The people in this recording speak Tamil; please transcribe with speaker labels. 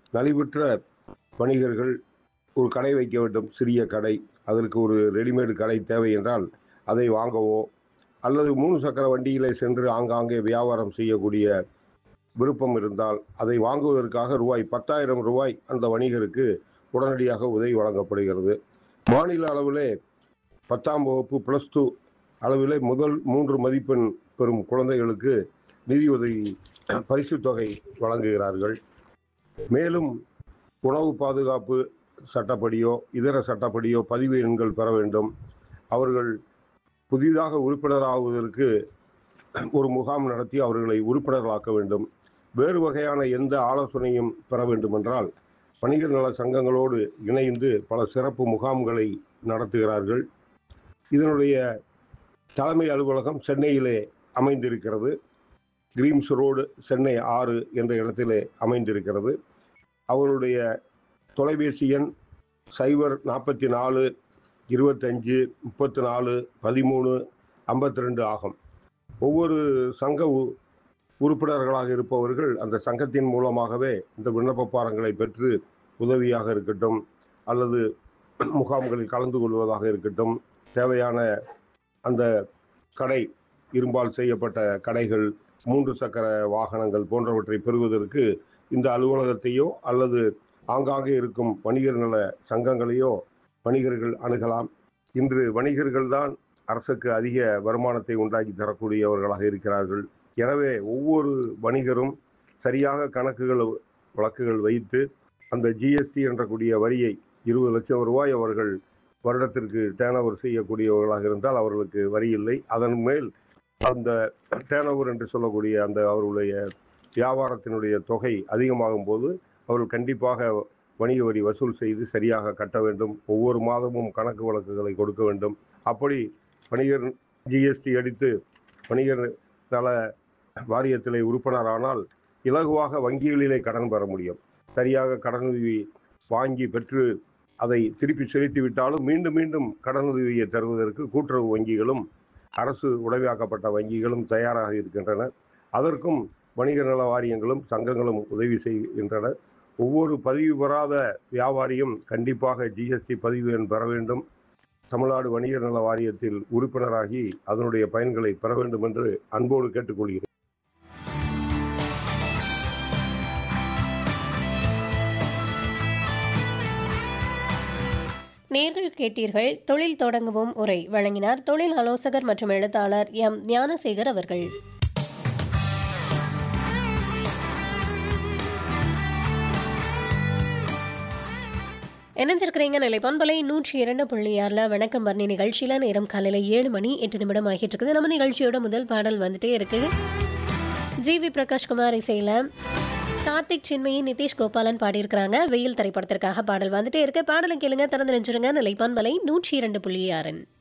Speaker 1: நலிவுற்ற வணிகர்கள் ஒரு கடை வைக்க வேண்டும் சிறிய கடை அதற்கு ஒரு ரெடிமேடு கடை தேவை என்றால் அதை வாங்கவோ அல்லது மூணு சக்கர வண்டியிலே சென்று ஆங்காங்கே வியாபாரம் செய்யக்கூடிய விருப்பம் இருந்தால் அதை வாங்குவதற்காக ரூபாய் பத்தாயிரம் ரூபாய் அந்த வணிகருக்கு உடனடியாக உதவி வழங்கப்படுகிறது மாநில அளவிலே பத்தாம் வகுப்பு ப்ளஸ் டூ அளவிலே முதல் மூன்று மதிப்பெண் பெறும் குழந்தைகளுக்கு நிதியுதவி பரிசுத் தொகை வழங்குகிறார்கள் மேலும் உணவு பாதுகாப்பு சட்டப்படியோ இதர சட்டப்படியோ பதிவு எண்கள் பெற வேண்டும் அவர்கள் புதிதாக உறுப்பினராகுவதற்கு ஒரு முகாம் நடத்தி அவர்களை உறுப்பினர்களாக்க வேண்டும் வேறு வகையான எந்த ஆலோசனையும் பெற வேண்டுமென்றால் வணிகர் நல சங்கங்களோடு இணைந்து பல சிறப்பு முகாம்களை நடத்துகிறார்கள் இதனுடைய தலைமை அலுவலகம் சென்னையிலே அமைந்திருக்கிறது கிரீம்ஸ் ரோடு சென்னை ஆறு என்ற இடத்திலே அமைந்திருக்கிறது அவருடைய தொலைபேசி எண் சைபர் நாற்பத்தி நாலு இருபத்தஞ்சு முப்பத்தி நாலு பதிமூணு ஐம்பத்தி ரெண்டு ஆகும் ஒவ்வொரு சங்க உ- உறுப்பினர்களாக இருப்பவர்கள் அந்த சங்கத்தின் மூலமாகவே இந்த விண்ணப்ப பாரங்களை பெற்று உதவியாக இருக்கட்டும் அல்லது முகாம்களில் கலந்து கொள்வதாக இருக்கட்டும் தேவையான அந்த கடை இரும்பால் செய்யப்பட்ட கடைகள் மூன்று சக்கர வாகனங்கள் போன்றவற்றை பெறுவதற்கு இந்த அலுவலகத்தையோ அல்லது ஆங்காங்கே இருக்கும் வணிகர் நல சங்கங்களையோ வணிகர்கள் அணுகலாம் இன்று வணிகர்கள் தான் அரசுக்கு அதிக வருமானத்தை உண்டாக்கி தரக்கூடியவர்களாக இருக்கிறார்கள் எனவே ஒவ்வொரு வணிகரும் சரியாக கணக்குகள் வழக்குகள் வைத்து அந்த ஜிஎஸ்டி என்ற கூடிய வரியை இருபது லட்சம் ரூபாய் அவர்கள் வருடத்திற்கு டேர்ன் ஓவர் செய்யக்கூடியவர்களாக இருந்தால் அவர்களுக்கு வரி இல்லை அதன் மேல் அந்த டேர்ன் ஓவர் என்று சொல்லக்கூடிய அந்த அவர்களுடைய வியாபாரத்தினுடைய தொகை அதிகமாகும் போது அவர்கள் கண்டிப்பாக வணிக வரி வசூல் செய்து சரியாக கட்ட வேண்டும் ஒவ்வொரு மாதமும் கணக்கு வழக்குகளை கொடுக்க வேண்டும் அப்படி வணிகர் ஜிஎஸ்டி அடித்து வணிகர் நல வாரியத்திலே உறுப்பினரானால் இலகுவாக வங்கிகளிலே கடன் பெற முடியும் சரியாக கடனுதவி வாங்கி பெற்று அதை திருப்பி செலுத்தி விட்டாலும் மீண்டும் மீண்டும் கடனுதவியை தருவதற்கு கூட்டுறவு வங்கிகளும் அரசு உடமையாக்கப்பட்ட வங்கிகளும் தயாராக இருக்கின்றன அதற்கும் வணிக நல வாரியங்களும் சங்கங்களும் உதவி செய்கின்றன ஒவ்வொரு பதிவு பெறாத வியாபாரியும் கண்டிப்பாக ஜிஎஸ்டி பதிவு எண் பெற வேண்டும் தமிழ்நாடு வணிகர் நல வாரியத்தில் உறுப்பினராகி அதனுடைய பயன்களை பெற வேண்டும் என்று அன்போடு கேட்டுக்கொள்கிறேன்
Speaker 2: நேர்கள் கேட்டீர்கள் தொழில் தொடங்குவோம் உரை வழங்கினார் தொழில் ஆலோசகர் மற்றும் எழுத்தாளர் எம் ஞானசேகர் அவர்கள் இணைஞ்சிருக்கிறீங்க நிலை பண்பலை நூற்றி இரண்டு புள்ளி ஆறில் வணக்கம் வர்ணி நிகழ்ச்சியில் நேரம் காலையில் ஏழு மணி எட்டு நிமிடம் ஆகிட்டு இருக்குது நம்ம நிகழ்ச்சியோட முதல் பாடல் வந்துட்டே இருக்கு ஜி வி பிரகாஷ்குமார் இசையில் கார்த்திக் சின்மயி நிதிஷ் கோபாலன் பாடியிருக்கிறாங்க வெயில் திரைப்படத்திற்காக பாடல் வந்துட்டே இருக்கு பாடலை கேளுங்க திறந்து நினைச்சிருங்க நிலைப்பான் வலை நூற்றி இரண்டு புள்ளி ஆறன்